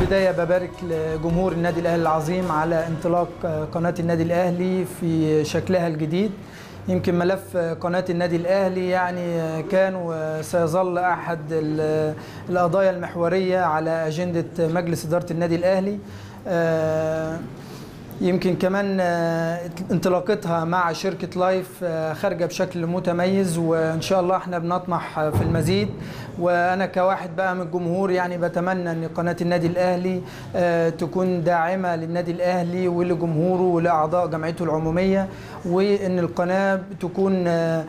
البداية ببارك لجمهور النادي الأهلي العظيم على انطلاق قناة النادي الأهلي في شكلها الجديد يمكن ملف قناة النادي الأهلي يعني كان وسيظل أحد القضايا المحورية على أجندة مجلس إدارة النادي الأهلي يمكن كمان انطلاقتها مع شركة لايف خارجة بشكل متميز وإن شاء الله احنا بنطمح في المزيد وأنا كواحد بقى من الجمهور يعني بتمنى أن قناة النادي الأهلي تكون داعمة للنادي الأهلي ولجمهوره ولأعضاء جمعيته العمومية وأن القناة تكون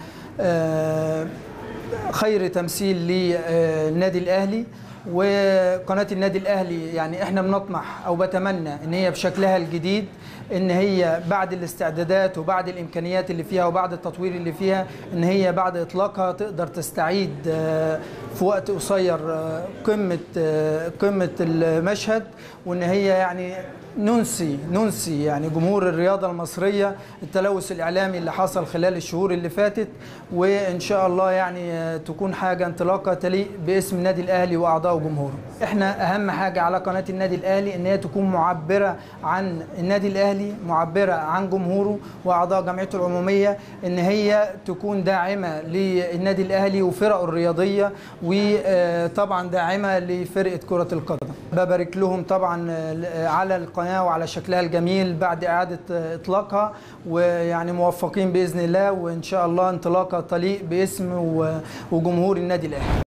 خير تمثيل للنادي الأهلي وقناه النادي الاهلي يعني احنا بنطمح او بتمنى ان هي بشكلها الجديد ان هي بعد الاستعدادات وبعد الامكانيات اللي فيها وبعد التطوير اللي فيها ان هي بعد اطلاقها تقدر تستعيد في وقت قصير قمه قمه المشهد وان هي يعني ننسي ننسي يعني جمهور الرياضه المصريه التلوث الاعلامي اللي حصل خلال الشهور اللي فاتت وان شاء الله يعني تكون حاجه انطلاقه تليق باسم النادي الاهلي واعضائه وجمهوره. احنا اهم حاجه على قناه النادي الاهلي ان هي تكون معبره عن النادي الاهلي، معبره عن جمهوره واعضاء جمعيته العموميه ان هي تكون داعمه للنادي الاهلي وفرقه الرياضيه وطبعا داعمه لفرقه كره القدم. ببارك لهم طبعا على القناه وعلى شكلها الجميل بعد اعاده اطلاقها ويعني موفقين باذن الله وان شاء الله انطلاقه تليق باسم وجمهور النادي الاهلي